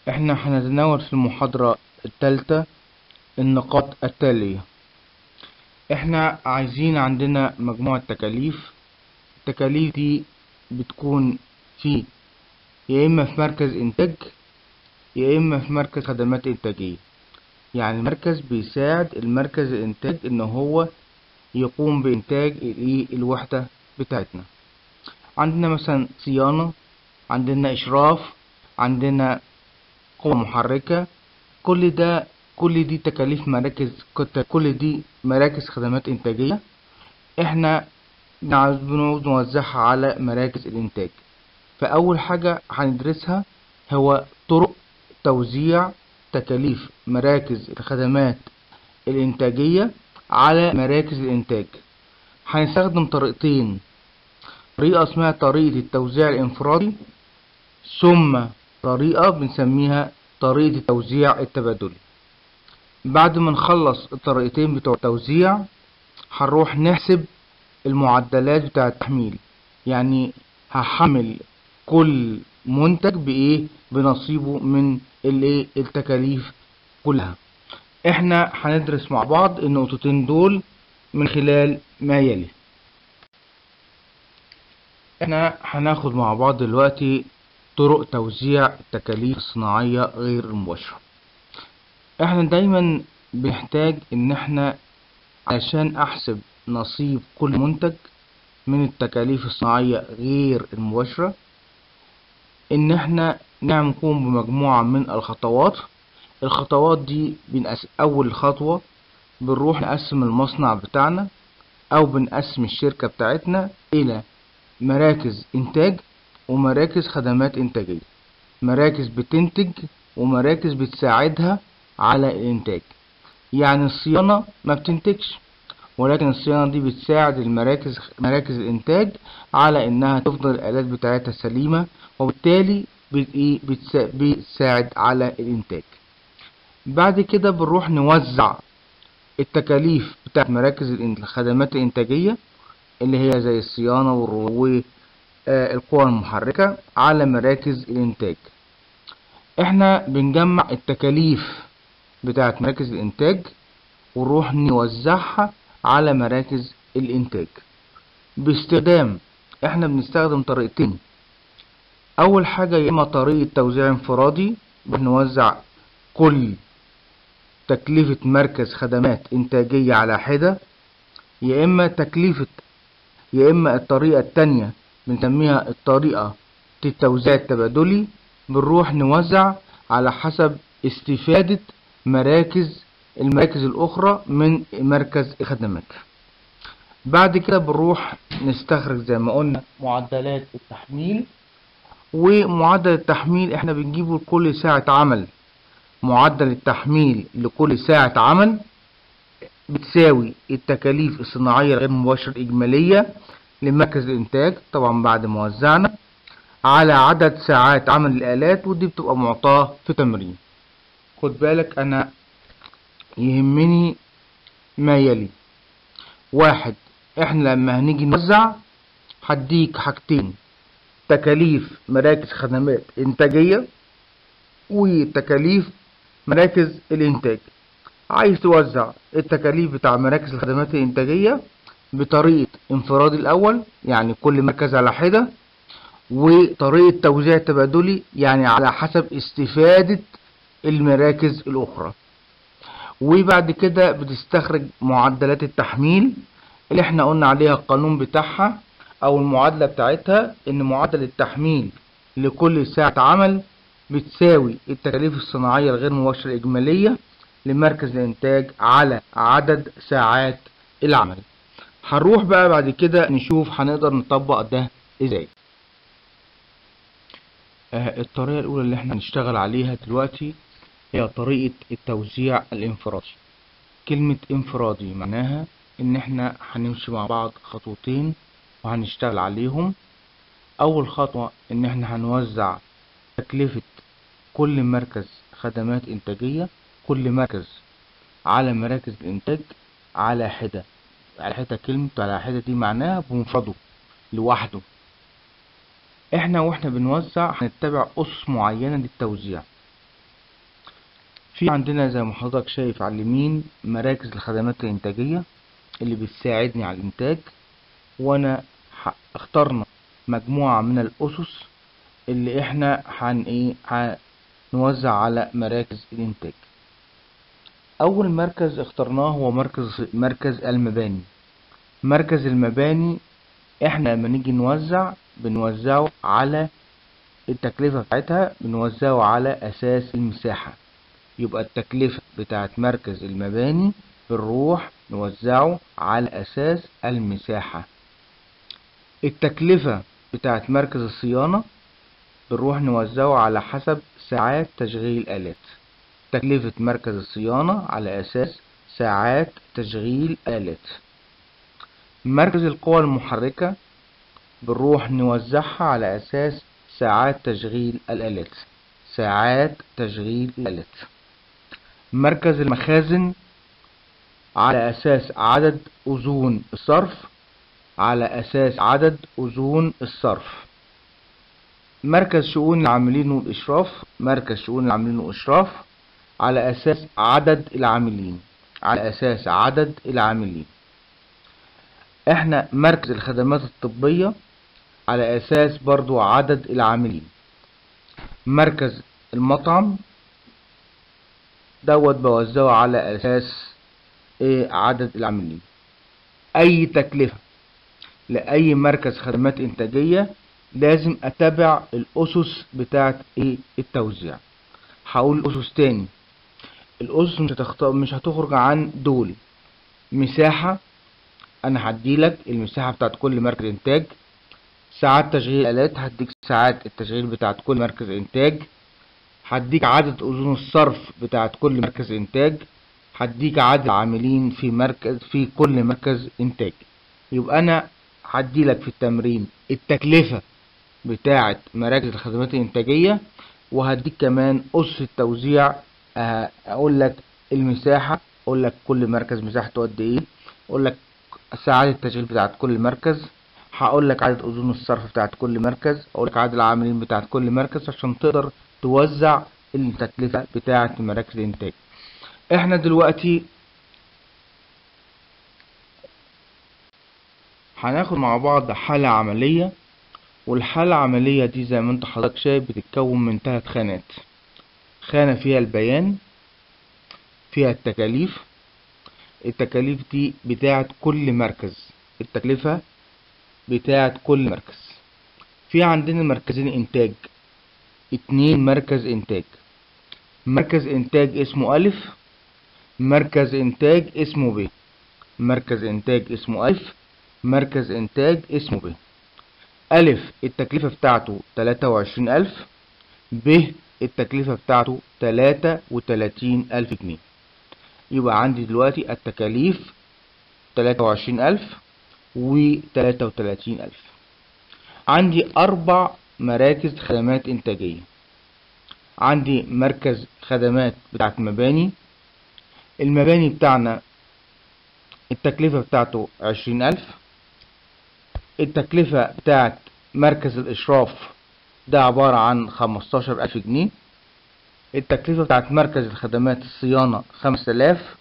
احنا هنتناول في المحاضرة الثالثة النقاط التالية احنا عايزين عندنا مجموعة تكاليف التكاليف دي بتكون في يا اما في مركز انتاج يا اما في مركز خدمات انتاجية يعني المركز بيساعد المركز الانتاج ان هو يقوم بانتاج الايه الوحدة بتاعتنا عندنا مثلا صيانة عندنا اشراف عندنا قوة محركة كل ده كل دي تكاليف مراكز كل دي مراكز خدمات انتاجية احنا بنعوز نوزعها على مراكز الانتاج فاول حاجة هندرسها هو طرق توزيع تكاليف مراكز الخدمات الانتاجية على مراكز الانتاج هنستخدم طريقتين طريقة اسمها طريقة التوزيع الانفرادي ثم طريقة بنسميها طريقة التوزيع التبادلي بعد ما نخلص الطريقتين بتوع التوزيع هنروح نحسب المعدلات بتاع التحميل يعني هحمل كل منتج بايه بنصيبه من الايه التكاليف كلها احنا هندرس مع بعض النقطتين دول من خلال ما يلي احنا هناخد مع بعض دلوقتي طرق توزيع التكاليف الصناعية غير المباشرة احنا دايما بنحتاج ان احنا عشان احسب نصيب كل منتج من التكاليف الصناعية غير المباشرة ان احنا نقوم بمجموعة من الخطوات الخطوات دي بنقسم اول خطوة بنروح نقسم المصنع بتاعنا او بنقسم الشركة بتاعتنا الى مراكز انتاج ومراكز خدمات انتاجية مراكز بتنتج ومراكز بتساعدها على الانتاج يعني الصيانة ما بتنتجش ولكن الصيانة دي بتساعد المراكز مراكز الانتاج على انها تفضل الالات بتاعتها سليمة وبالتالي بتساعد على الانتاج بعد كده بنروح نوزع التكاليف بتاعت مراكز الخدمات الانتاجية اللي هي زي الصيانة والقوى المحركة على مراكز الانتاج احنا بنجمع التكاليف بتاعت مراكز الانتاج ونروح نوزعها على مراكز الانتاج باستخدام احنا بنستخدم طريقتين اول حاجة يا اما طريقة توزيع انفرادي بنوزع كل تكلفة مركز خدمات انتاجية على حدة يا اما تكلفة يا اما الطريقة التانية بنسميها الطريقة التوزيع التبادلي بنروح نوزع على حسب استفادة مراكز المراكز الأخرى من مركز الخدمات بعد كده بنروح نستخرج زي ما قلنا معدلات التحميل ومعدل التحميل احنا بنجيبه لكل ساعة عمل معدل التحميل لكل ساعة عمل بتساوي التكاليف الصناعية الغير مباشرة الإجمالية لمركز الإنتاج طبعا بعد ما وزعنا على عدد ساعات عمل الآلات ودي بتبقى معطاة في تمرين خد بالك أنا يهمني ما يلي واحد احنا لما هنيجي نوزع هديك حاجتين تكاليف مراكز خدمات انتاجية وتكاليف مراكز الانتاج عايز توزع التكاليف بتاع مراكز الخدمات الانتاجية بطريقة انفراد الاول يعني كل مركز على حدة وطريقة توزيع تبادلي يعني على حسب استفادة المراكز الاخرى وبعد كده بتستخرج معدلات التحميل اللي احنا قلنا عليها القانون بتاعها او المعادلة بتاعتها ان معدل التحميل لكل ساعة عمل بتساوي التكاليف الصناعية الغير مباشرة الإجمالية لمركز الإنتاج على عدد ساعات العمل هنروح بقى بعد كده نشوف هنقدر نطبق ده ازاي آه الطريقة الأولى اللي احنا هنشتغل عليها دلوقتي هي طريقة التوزيع الانفرادي كلمة انفرادي معناها ان احنا هنمشي مع بعض خطوتين وهنشتغل عليهم اول خطوة ان احنا هنوزع تكلفة كل مركز خدمات انتاجية كل مركز على مراكز الانتاج على حدة على حدة كلمة على حدة دي معناها بمفرده لوحده احنا واحنا بنوزع هنتبع أس معينة للتوزيع في عندنا زي ما حضرتك شايف على اليمين مراكز الخدمات الإنتاجية اللي بتساعدني على الإنتاج وأنا ح- اخترنا مجموعة من الأسس اللي احنا هن ايه هنوزع على مراكز الإنتاج أول مركز اخترناه هو مركز مركز المباني مركز المباني احنا لما نيجي نوزع بنوزعه على التكلفة بتاعتها بنوزعه على أساس المساحة يبقى التكلفة بتاعت مركز المباني بنروح نوزعه على أساس المساحة التكلفة بتاعت مركز الصيانة بنروح نوزعه على حسب ساعات تشغيل الآلات تكلفة مركز الصيانة على أساس ساعات تشغيل آلات مركز القوى المحركة بنروح نوزعها على أساس ساعات تشغيل الآلات ساعات تشغيل الآلات مركز المخازن على أساس عدد أذون الصرف على أساس عدد أذون الصرف مركز شؤون العاملين والإشراف مركز شؤون العاملين والإشراف على أساس عدد العاملين على أساس عدد العاملين احنا مركز الخدمات الطبية على أساس برضو عدد العاملين مركز المطعم دوت بوزعه على أساس ايه عدد العاملين أي تكلفة لأي مركز خدمات إنتاجية لازم أتابع الأسس بتاعة ايه التوزيع هقول الأسس تاني الأسس مش هتخط... مش هتخرج عن دول مساحة أنا هديلك المساحة بتاعت كل مركز إنتاج ساعات تشغيل الآلات هديك ساعات التشغيل بتاعت كل مركز إنتاج هديك عدد أذون الصرف بتاعت كل مركز إنتاج هديك عدد عاملين في مركز في كل مركز إنتاج يبقى أنا هديلك في التمرين التكلفة بتاعت مراكز الخدمات الإنتاجية وهديك كمان أس التوزيع أه، أقول لك المساحة أقول لك كل مركز مساحته قد إيه أقول لك ساعات التشغيل بتاعت كل مركز هقول لك عدد أذون الصرف بتاعت كل مركز أقول لك عدد العاملين بتاعت كل مركز عشان تقدر توزع التكلفة بتاعت مراكز الإنتاج احنا دلوقتي هناخد مع بعض حالة عملية والحالة العملية دي زي ما انت حضرتك شايف بتتكون من ثلاث خانات خانة فيها البيان فيها التكاليف التكاليف دي بتاعت كل مركز التكلفة بتاعت كل مركز في عندنا مركزين انتاج اتنين مركز انتاج مركز انتاج اسمه الف مركز انتاج اسمه ب مركز انتاج اسمه الف مركز انتاج اسمه ب الف التكلفة بتاعته تلاتة وعشرين الف ب التكلفة بتاعته تلاتة وتلاتين الف جنيه يبقى عندي دلوقتي التكاليف تلاتة وعشرين ألف وتلاتة وتلاتين ألف عندي أربع مراكز خدمات إنتاجية عندي مركز خدمات بتاعت مباني المباني بتاعنا التكلفة بتاعته عشرين ألف التكلفة بتاعت مركز الإشراف ده عبارة عن خمستاشر ألف جنيه التكلفة بتاعت مركز الخدمات الصيانة خمسة آلاف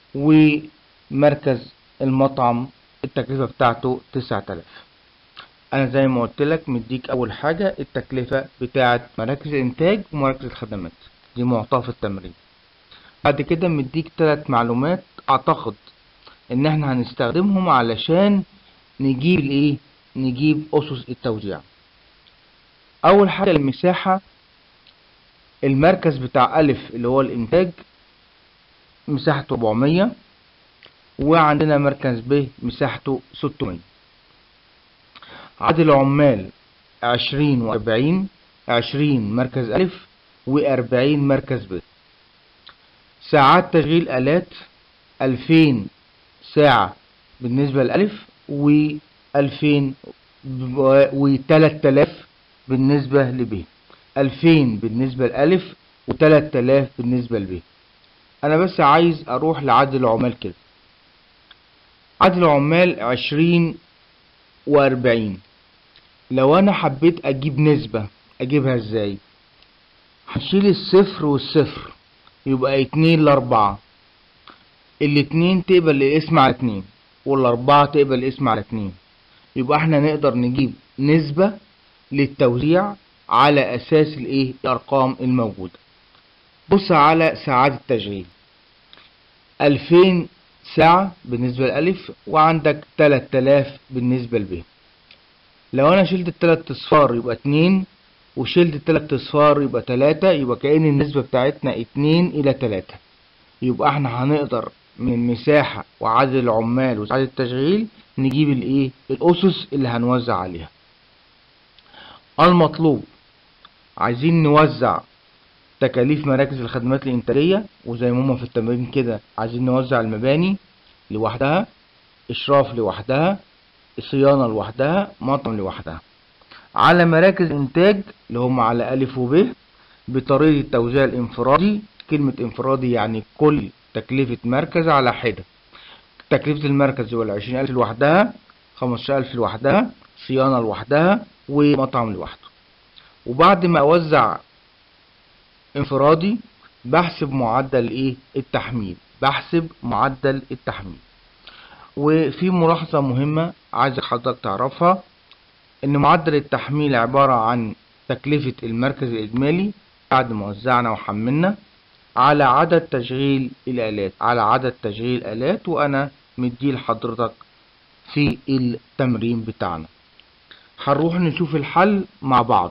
ومركز المطعم التكلفة بتاعته تسعة آلاف أنا زي ما قلت لك مديك أول حاجة التكلفة بتاعت مراكز الإنتاج ومراكز الخدمات دي معطاة في التمرين بعد كده مديك تلات معلومات أعتقد إن إحنا هنستخدمهم علشان نجيب الإيه نجيب أسس التوزيع أول حاجة المساحة المركز بتاع ألف اللي هو الإنتاج مساحته 400 وعندنا مركز ب مساحته 600 عدد العمال 20 وأربعين 20 مركز ألف وأربعين مركز ب ساعات تشغيل آلات 2000 ساعة بالنسبة لألف و2000 و3000 بالنسبة لب ألفين بالنسبة لألف وتلات آلاف بالنسبة لب أنا بس عايز أروح لعدد العمال كده عدد العمال عشرين وأربعين لو أنا حبيت أجيب نسبة أجيبها إزاي هنشيل الصفر والصفر يبقى اتنين لأربعة الاتنين تقبل الاسم على اتنين والأربعة تقبل الاسم على اتنين يبقى احنا نقدر نجيب نسبة للتوزيع على أساس الايه الأرقام الموجودة بص على ساعات التشغيل ألفين ساعة بالنسبة لألف وعندك تلات آلاف بالنسبة لب لو أنا شلت التلات أصفار يبقى اتنين وشلت التلات أصفار يبقى تلاتة يبقى كأن النسبة بتاعتنا اتنين إلى تلاتة يبقى احنا هنقدر من المساحة وعدد العمال وعدد التشغيل نجيب الايه الأسس اللي هنوزع عليها المطلوب عايزين نوزع تكاليف مراكز الخدمات الإنتاجية وزي ما هما في التمرين كده عايزين نوزع المباني لوحدها إشراف لوحدها صيانة لوحدها مطعم لوحدها على مراكز إنتاج اللي هم على ألف وب بطريقة التوزيع الانفرادي كلمة انفرادي يعني كل تكلفة مركز على حدة تكلفة المركز يبقى العشرين ألف لوحدها خمستاشر ألف لوحدها صيانة لوحدها ومطعم لوحده وبعد ما أوزع انفرادي بحسب معدل ايه التحميل بحسب معدل التحميل وفي ملاحظة مهمة عايز حضرتك تعرفها ان معدل التحميل عبارة عن تكلفة المركز الاجمالي بعد ما وزعنا وحملنا على عدد تشغيل الالات على عدد تشغيل الات وانا مديه لحضرتك في التمرين بتاعنا هنروح نشوف الحل مع بعض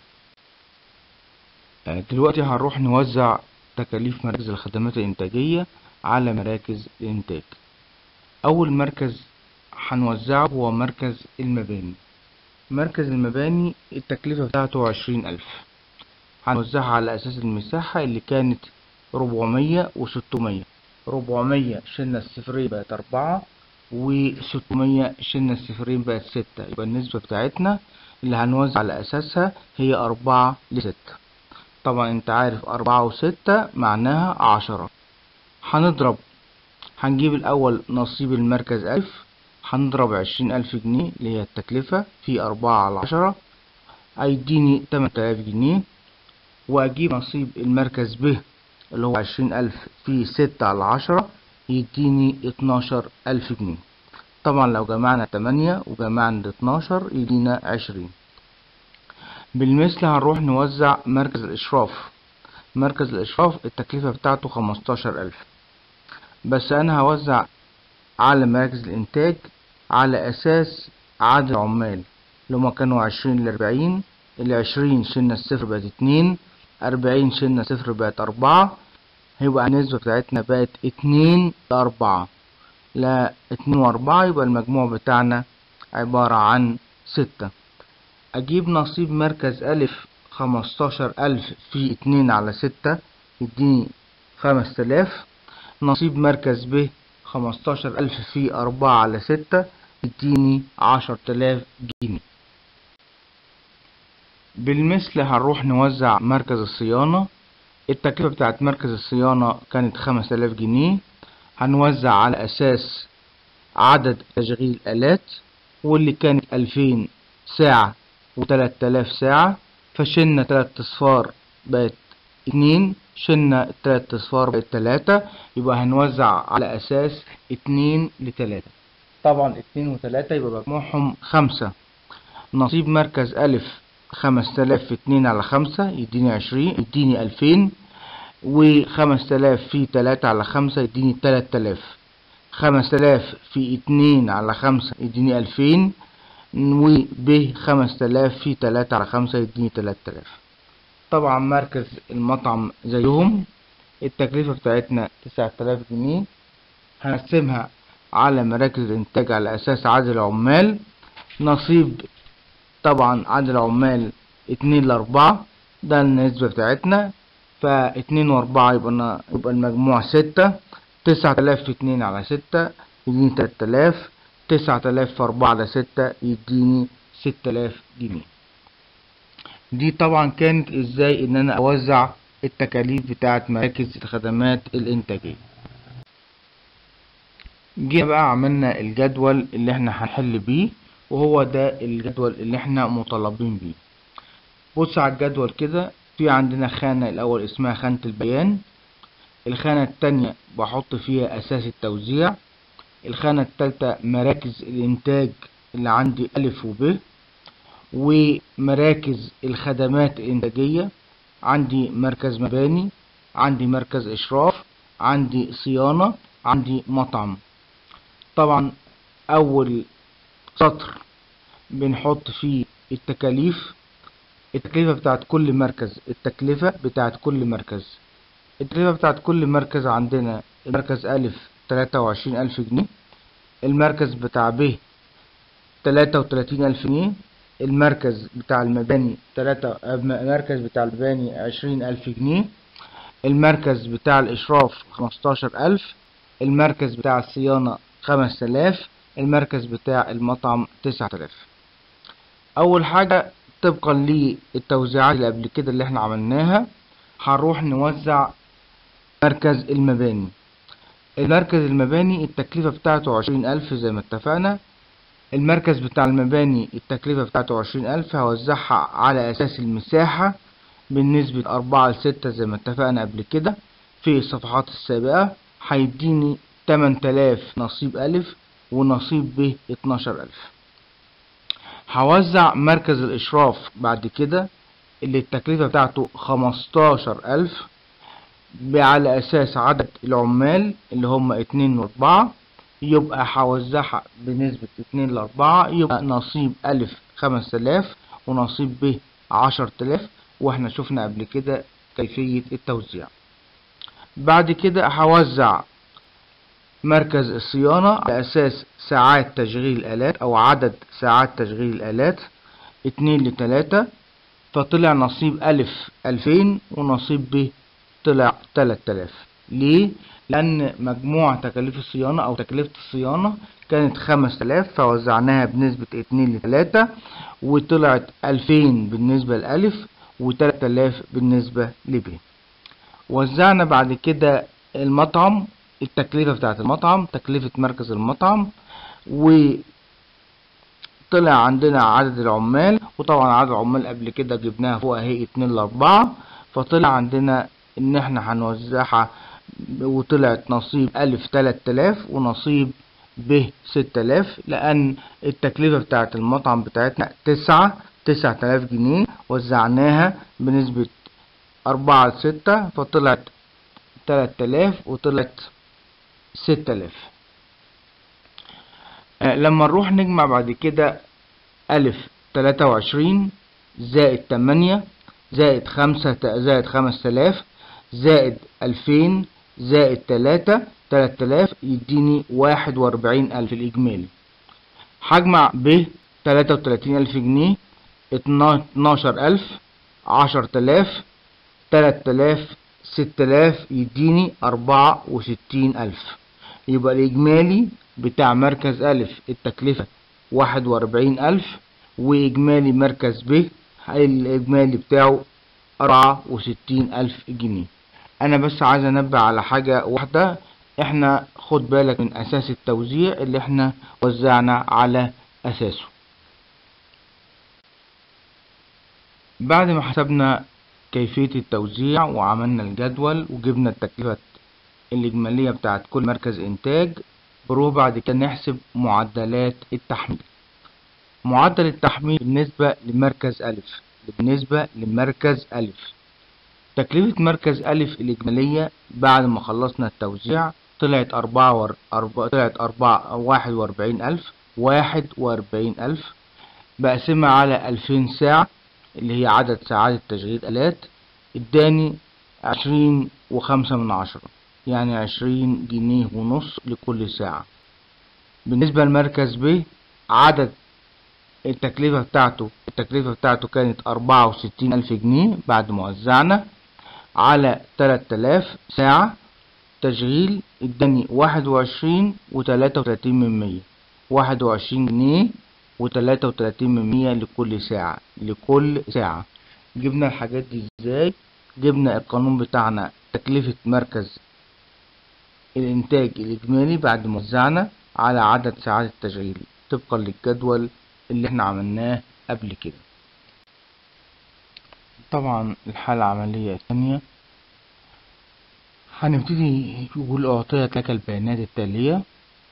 دلوقتي هنروح نوزع تكاليف مراكز الخدمات الإنتاجية على مراكز الإنتاج أول مركز هنوزعه هو مركز المباني مركز المباني التكلفة بتاعته عشرين ألف هنوزعها على أساس المساحة اللي كانت ربعمية وستمية ربعمية شلنا الصفرين بقت أربعة وستمية شلنا الصفرين بقت ستة يبقى النسبة بتاعتنا اللي هنوزع على أساسها هي أربعة لستة طبعا انت عارف أربعة وستة معناها عشرة هنضرب هنجيب الأول نصيب المركز ألف هنضرب عشرين ألف جنيه اللي هي التكلفة في أربعة على عشرة هيديني تمن آلاف جنيه وأجيب نصيب المركز ب اللي هو عشرين ألف في ستة على عشرة يديني اتناشر ألف جنيه طبعا لو جمعنا تمانية وجمعنا اتناشر يدينا عشرين بالمثل هنروح نوزع مركز الإشراف مركز الإشراف التكلفة بتاعته خمستاشر ألف بس أنا هوزع على مراكز الإنتاج على أساس عدد العمال اللي هما كانوا عشرين لأربعين العشرين شلنا الصفر بقت اتنين أربعين شلنا صفر بقت أربعة هيبقى النسبة بتاعتنا بقت اتنين لأربعة لا اتنين وأربعة يبقى المجموع بتاعنا عبارة عن ستة أجيب نصيب مركز ألف خمستاشر ألف في اتنين على ستة يديني خمس تلاف نصيب مركز ب خمستاشر ألف في أربعة على ستة يديني عشر تلاف جنيه بالمثل هنروح نوزع مركز الصيانة التكلفة بتاعت مركز الصيانة كانت خمس تلاف جنيه هنوزع على أساس عدد تشغيل آلات واللي كانت ألفين ساعة وتلات تلاف ساعة فشلنا تلات أصفار بقت اتنين شلنا تلات أصفار بقت تلاتة يبقى هنوزع على أساس اتنين لتلاتة طبعا اتنين وتلاتة يبقى مجموعهم خمسة نصيب مركز ألف خمس تلاف في اتنين على خمسة يديني عشرين يديني ألفين وخمس تلاف في تلاتة على خمسة يديني تلات تلاف خمس تلاف في اتنين على خمسة يديني ألفين وب خمس تلاف في تلاتة على خمسة يديني تلات تلاف طبعا مركز المطعم زيهم التكلفة بتاعتنا تسعة تلاف جنيه هنقسمها على مراكز الإنتاج على أساس عدد العمال نصيب طبعا عدد العمال اتنين لأربعة ده النسبة بتاعتنا فاتنين وأربعة يبقى يبقى المجموع ستة تسعة آلاف في اتنين على ستة يديني تلات آلاف تسعة آلاف في أربعة على ستة يديني ست آلاف جنيه دي طبعا كانت ازاي ان انا اوزع التكاليف بتاعت مراكز الخدمات الانتاجية جينا بقى عملنا الجدول اللي احنا هنحل بيه وهو ده الجدول اللي احنا مطالبين بيه بص على الجدول كده في عندنا خانة الاول اسمها خانة البيان الخانة التانية بحط فيها أساس التوزيع الخانة التالتة مراكز الإنتاج اللي عندي ألف وب ومراكز الخدمات الإنتاجية عندي مركز مباني عندي مركز إشراف عندي صيانة عندي مطعم طبعا أول سطر بنحط فيه التكاليف التكلفة بتاعت كل مركز التكلفة بتاعت كل مركز التكلفة بتاعت كل مركز عندنا المركز ألف تلاتة وعشرين ألف جنيه المركز بتاع ب تلاتة وتلاتين ألف جنيه المركز بتاع المباني تلاتة المركز بتاع المباني عشرين ألف جنيه المركز بتاع الإشراف خمستاشر ألف المركز بتاع الصيانة خمس آلاف المركز بتاع المطعم تسعة آلاف أول حاجة طبقا للتوزيعات اللي قبل كده اللي احنا عملناها هنروح نوزع مركز المباني المركز المباني التكلفة بتاعته عشرين ألف زي ما اتفقنا المركز بتاع المباني التكلفة بتاعته عشرين ألف هوزعها على أساس المساحة بالنسبة أربعة لستة زي ما اتفقنا قبل كده في الصفحات السابقة هيديني تمن تلاف نصيب ألف ونصيب ب اتناشر ألف هوزع مركز الإشراف بعد كده اللي التكلفة بتاعته خمستاشر ألف على أساس عدد العمال اللي هم اتنين وأربعة يبقى هوزعها بنسبة اتنين لأربعة يبقى نصيب ألف خمس آلاف ونصيب ب عشر تلاف واحنا شفنا قبل كده كيفية التوزيع بعد كده هوزع مركز الصيانة على أساس ساعات تشغيل الآلات أو عدد ساعات تشغيل الآلات اتنين لتلاتة فطلع نصيب ألف ألفين ونصيب ب طلع تلات آلاف ليه؟ لأن مجموع تكاليف الصيانة أو تكلفة الصيانة كانت خمس آلاف فوزعناها بنسبة اتنين لتلاتة وطلعت ألفين بالنسبة لألف وتلات آلاف بالنسبة لب وزعنا بعد كده المطعم التكلفة بتاعت المطعم تكلفة مركز المطعم وطلع عندنا عدد العمال وطبعا عدد العمال قبل كده جبناها فوق اهي اتنين لأربعة فطلع عندنا ان احنا هنوزعها وطلعت نصيب ألف تلات آلاف ونصيب ب ست آلاف لأن التكلفة بتاعت المطعم بتاعتنا تسعة تسعة آلاف جنيه وزعناها بنسبة أربعة لستة فطلعت تلات آلاف وطلعت ست آلاف آه لما نروح نجمع بعد كده ألف تلاتة وعشرين زائد تمانية زائد خمسة زائد خمس آلاف زائد ألفين زائد تلاتة تلات آلاف يديني واحد وأربعين ألف الإجمالي هجمع ب تلاتة وتلاتين ألف جنيه اتناشر ألف عشر تلاف تلات آلاف ست آلاف يديني أربعة وستين ألف يبقى الإجمالي بتاع مركز ألف التكلفة واحد وأربعين ألف وإجمالي مركز ب الإجمالي بتاعه أربعة وستين ألف جنيه أنا بس عايز أنبه على حاجة واحدة احنا خد بالك من أساس التوزيع اللي احنا وزعنا على أساسه بعد ما حسبنا كيفية التوزيع وعملنا الجدول وجبنا التكلفة الإجمالية بتاعت كل مركز إنتاج بروح بعد كده نحسب معدلات التحميل معدل التحميل بالنسبة لمركز ألف بالنسبة لمركز ألف تكلفة مركز ألف الإجمالية بعد ما خلصنا التوزيع طلعت أربعة ور... أربعة طلعت أربعة واحد وأربعين ألف واحد وأربعين ألف بقسمها على ألفين ساعة اللي هي عدد ساعات التشغيل آلات اداني عشرين وخمسة من عشرة يعني عشرين جنيه ونص لكل ساعة بالنسبة لمركز ب عدد التكلفة بتاعته التكلفة بتاعته كانت أربعة وستين ألف جنيه بعد ما وزعنا على تلات آلاف ساعة تشغيل اداني واحد وعشرين وتلاتة وتلاتين من مية واحد وعشرين جنيه وتلاتة وتلاتين من مية لكل ساعة لكل ساعة جبنا الحاجات دي ازاي جبنا القانون بتاعنا تكلفة مركز الانتاج الاجمالي بعد ما وزعنا على عدد ساعات التشغيل طبقا للجدول اللي احنا عملناه قبل كده طبعا الحالة العملية الثانية هنبتدي يقول أعطيت لك البيانات التالية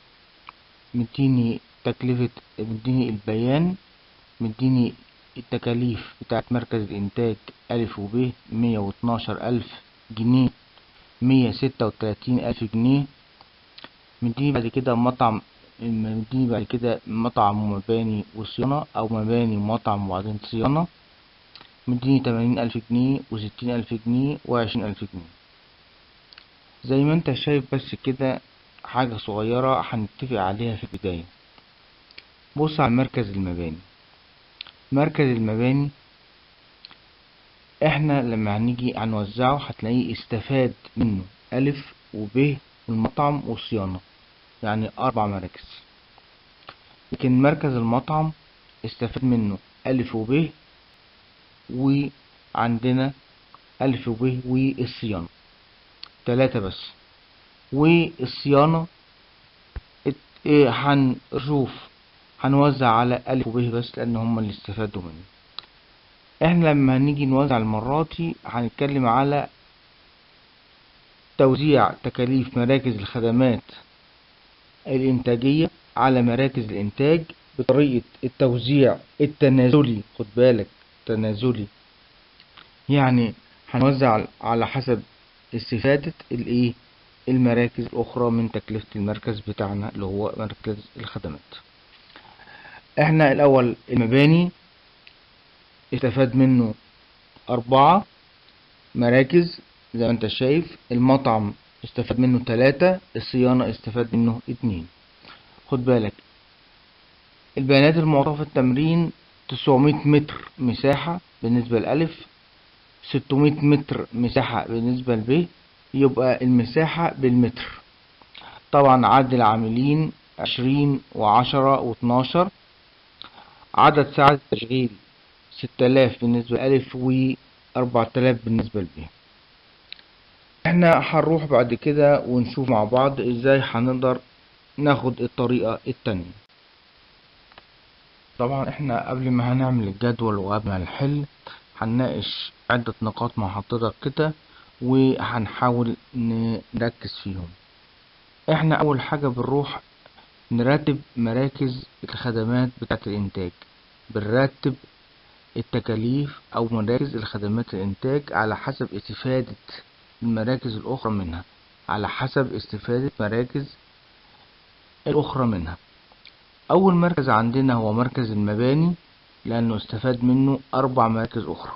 مديني تكلفة مديني البيان مديني التكاليف بتاعت مركز الإنتاج ألف وب مية واتناشر ألف جنيه مية ستة وتلاتين ألف جنيه مديني بعد كده مطعم مديني بعد كده مطعم ومباني وصيانة أو مباني ومطعم وبعدين صيانة مديني تمانين ألف جنيه وستين ألف جنيه وعشرين ألف جنيه زي ما انت شايف بس كده حاجة صغيرة هنتفق عليها في البداية بص على مركز المباني مركز المباني احنا لما هنيجي هنوزعه هتلاقيه استفاد منه ألف وب المطعم والصيانة يعني أربع مراكز لكن مركز المطعم استفاد منه ألف وب وعندنا ألف وب والصيانة تلاتة بس والصيانة ايه هنشوف هنوزع على ألف وب بس لأن هما اللي استفادوا منه احنا لما هنيجي نوزع المرة دي هنتكلم على توزيع تكاليف مراكز الخدمات الإنتاجية على مراكز الإنتاج بطريقة التوزيع التنازلي خد بالك تنازلي يعني هنوزع على حسب استفادة الايه المراكز الأخرى من تكلفة المركز بتاعنا اللي هو مركز الخدمات احنا الأول المباني استفاد منه أربعة مراكز زي ما انت شايف المطعم استفاد منه تلاتة الصيانة استفاد منه اتنين خد بالك البيانات المعطاة في التمرين تسعمية متر مساحة بالنسبة لألف ستمية متر مساحة بالنسبة لب يبقى المساحة بالمتر طبعا عدد العاملين عشرين وعشرة واتناشر عدد ساعات التشغيل ستة آلاف بالنسبة لألف وأربعة آلاف بالنسبة لب احنا هنروح بعد كده ونشوف مع بعض ازاي هنقدر ناخد الطريقة التانية طبعا احنا قبل ما هنعمل الجدول وقبل ما نحل هنناقش عدة نقاط مع حضرتك كده وهنحاول نركز فيهم احنا اول حاجة بنروح نرتب مراكز الخدمات بتاعة الانتاج بنرتب التكاليف او مراكز الخدمات الانتاج على حسب استفادة المراكز الاخرى منها على حسب استفادة مراكز الاخرى منها اول مركز عندنا هو مركز المباني لانه استفاد منه اربع مراكز اخرى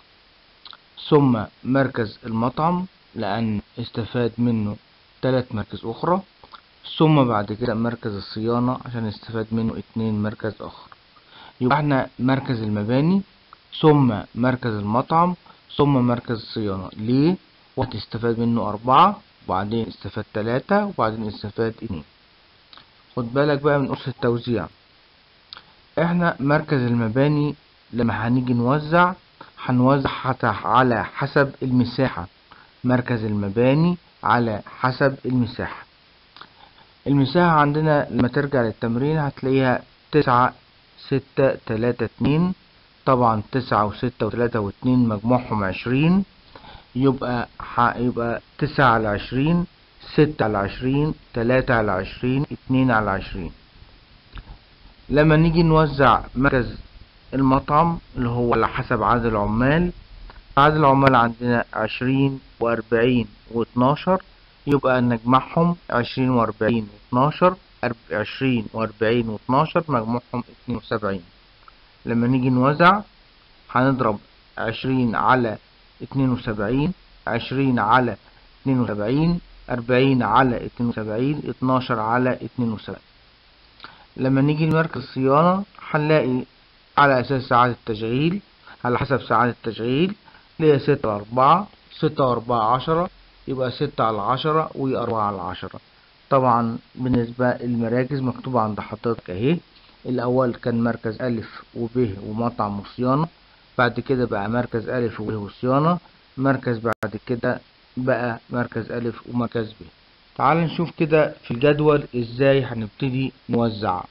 ثم مركز المطعم لان استفاد منه ثلاث مراكز اخرى ثم بعد كده مركز الصيانة عشان استفاد منه اتنين مركز اخر يبقى احنا مركز المباني ثم مركز المطعم ثم مركز الصيانة ليه واحد استفاد منه أربعة وبعدين استفاد تلاتة وبعدين استفاد اتنين خد بالك بقى من قصة التوزيع احنا مركز المباني لما هنيجي نوزع هنوزع على حسب المساحة مركز المباني على حسب المساحة المساحة عندنا لما ترجع للتمرين هتلاقيها تسعة ستة تلاتة اتنين طبعا تسعة وستة وتلاتة واتنين مجموعهم عشرين يبقى يبقى تسعة على عشرين ستة على عشرين تلاتة على عشرين اتنين على عشرين لما نيجي نوزع مركز المطعم اللي هو على حسب عدد العمال عدد العمال عندنا عشرين وأربعين واتناشر يبقى نجمعهم عشرين وأربعين واتناشر عشرين وأربعين واتناشر مجموعهم اتنين وسبعين لما نيجي نوزع هنضرب عشرين على اتنين وسبعين عشرين على اتنين وسبعين أربعين على اتنين وسبعين اتناشر على اتنين وسبعين لما نيجي لمركز الصيانة هنلاقي على أساس ساعات التشغيل على حسب ساعات التشغيل اللي هي ستة وأربعة ستة وأربعة عشرة يبقى ستة على عشرة وأربعة على عشرة طبعا بالنسبة للمراكز مكتوبة عند حضرتك أهي الأول كان مركز ألف وب ومطعم وصيانة بعد كده بقى مركز ألف وب وصيانة مركز بعد كده بقى مركز ألف ومركز ب تعال نشوف كده في الجدول ازاي هنبتدي نوزع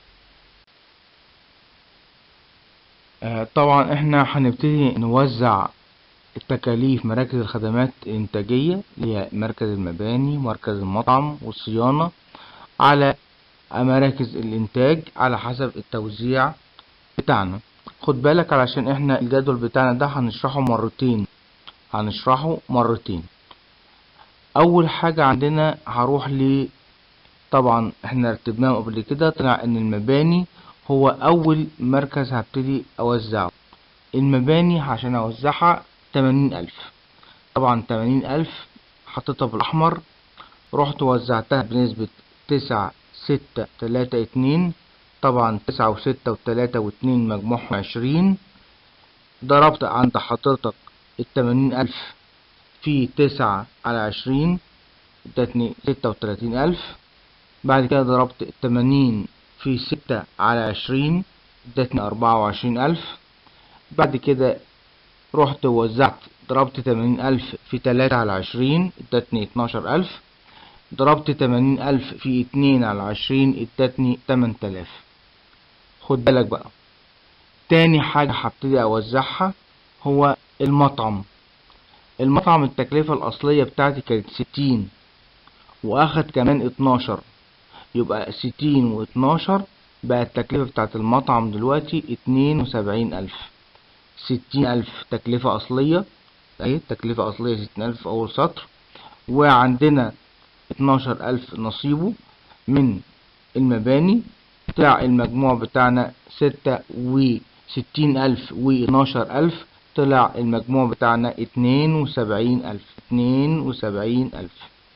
آه طبعا احنا هنبتدي نوزع التكاليف مراكز الخدمات الإنتاجية اللي هي مركز المباني مركز المطعم والصيانة على مراكز الإنتاج على حسب التوزيع بتاعنا خد بالك علشان احنا الجدول بتاعنا ده هنشرحه مرتين هنشرحه مرتين أول حاجة عندنا هروح ل طبعا احنا رتبناهم قبل كده طلع ان المباني هو أول مركز هبتدي أوزعه المباني عشان أوزعها تمانين ألف طبعا تمانين ألف حطيتها بالأحمر رحت وزعتها بنسبة تسعة ستة تلاتة اتنين طبعا تسعة وستة وتلاتة واتنين مجموعهم عشرين ضربت عند حضرتك التمانين ألف في تسعة على عشرين ادتني ستة وتلاتين ألف بعد كده ضربت التمانين في ستة على عشرين ادتني أربعة وعشرين ألف بعد كده رحت وزعت ضربت تمانين ألف في تلاتة على عشرين ادتني اتناشر ألف ضربت تمانين ألف في اتنين على عشرين ادتني تمن تلاف خد بالك بقى تاني حاجة هبتدي أوزعها هو المطعم المطعم التكلفة الأصلية بتاعتي كانت ستين وأخد كمان اتناشر يبقى ستين واتناشر بقى التكلفة بتاعت المطعم دلوقتي اتنين وسبعين ألف ستين ألف تكلفة أصلية أهي تكلفة أصلية ستين ألف في أول سطر وعندنا اتناشر ألف نصيبه من المباني طلع المجموع بتاعنا ستة وستين ألف واتناشر ألف طلع المجموع بتاعنا اتنين وسبعين ألف اتنين وسبعين ألف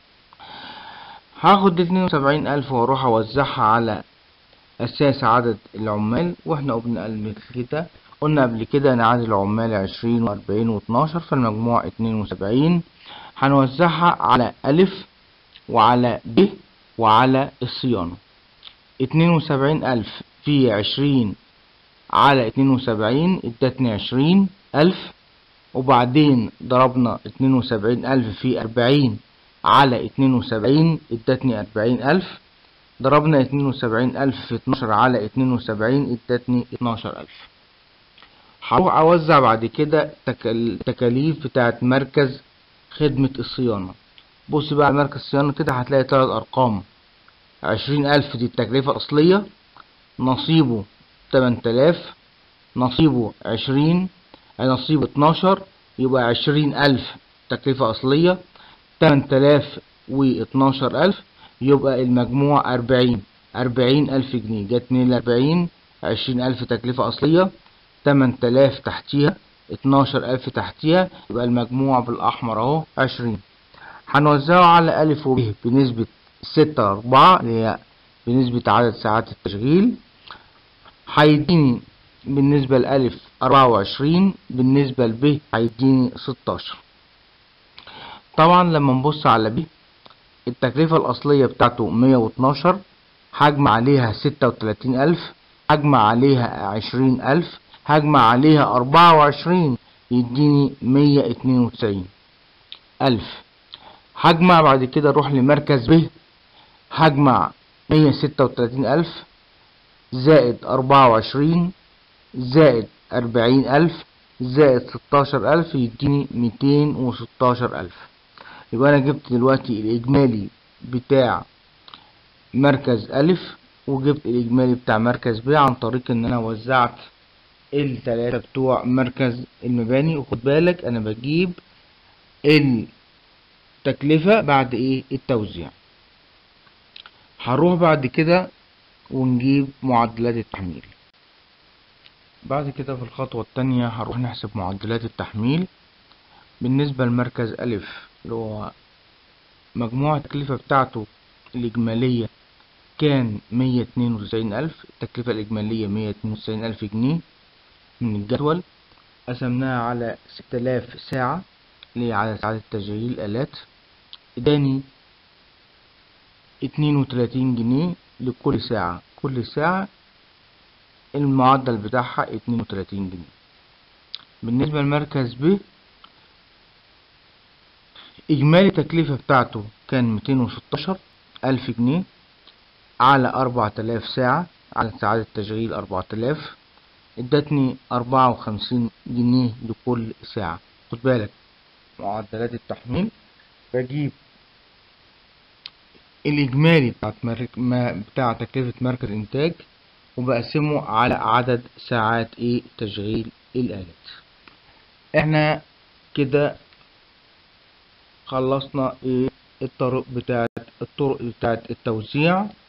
هاخد اتنين وسبعين ألف واروح اوزعها على اساس عدد العمال واحنا قلنا قبل كده قلنا قبل كده ان عدد العمال عشرين واربعين واتناشر فالمجموع اتنين وسبعين هنوزعها على ألف وعلى ب وعلى الصيانة اتنين وسبعين ألف في عشرين على اتنين وسبعين ادتني عشرين ألف وبعدين ضربنا اتنين وسبعين ألف في أربعين على اتنين وسبعين ادتني أربعين ألف ضربنا اتنين وسبعين ألف في اتناشر على اتنين وسبعين ادتني اتناشر ألف هروح أوزع بعد كده التكاليف بتاعت مركز خدمة الصيانة بص بقى على مركز الصيانة كده هتلاقي تلات أرقام عشرين ألف دي التكلفة الأصلية نصيبه تمن تلاف نصيبه عشرين نصيبه اتناشر يبقى عشرين ألف تكلفة أصلية تمن تلاف واتناشر ألف يبقى المجموع أربعين أربعين ألف جنيه جت من الأربعين عشرين ألف تكلفة أصلية تمن تلاف تحتيها اتناشر ألف تحتيها يبقى المجموع بالأحمر أهو عشرين هنوزعه على ألف وب بنسبة ستة أربعة اللي هي بنسبة عدد ساعات التشغيل هيديني بالنسبة لألف أربعة وعشرين بالنسبة لب هيديني ستاشر طبعا لما نبص على ب التكلفة الأصلية بتاعته مية واتناشر هجمع عليها ستة وتلاتين ألف هجمع عليها عشرين ألف هجمع عليها أربعة وعشرين يديني مية اتنين وتسعين ألف هجمع بعد كده أروح لمركز ب هجمع مية ستة وتلاتين ألف زائد أربعة وعشرين زائد أربعين ألف زائد ستاشر ألف يديني ميتين وستاشر ألف يبقى أنا جبت دلوقتي الإجمالي بتاع مركز ألف وجبت الإجمالي بتاع مركز ب عن طريق إن أنا وزعت التلاتة بتوع مركز المباني وخد بالك أنا بجيب التكلفة بعد إيه التوزيع هنروح بعد كده ونجيب معدلات التحميل بعد كده في الخطوة التانية هنروح نحسب معدلات التحميل بالنسبة لمركز ألف اللي هو مجموع التكلفة بتاعته الإجمالية كان مية اتنين وتسعين ألف التكلفة الإجمالية مية اتنين وتسعين ألف جنيه من الجدول قسمناها على ستة آلاف ساعة اللي هي عدد ساعات التشغيل الآلات اداني اتنين وتلاتين جنيه لكل ساعة كل ساعة المعدل بتاعها اتنين وتلاتين جنيه بالنسبة لمركز ب إجمالي التكلفة بتاعته كان ميتين وستاشر ألف جنيه على أربعة آلاف ساعة على ساعات التشغيل أربعة آلاف ادتني أربعة وخمسين جنيه لكل ساعة خد بالك معدلات التحميل بجيب الإجمالي بتاعت مرك... ما بتاع تكلفة مركز إنتاج وبقسمه على عدد ساعات إيه تشغيل الآلات إحنا كده خلصنا إيه الطرق بتاعت الطرق بتاعت التوزيع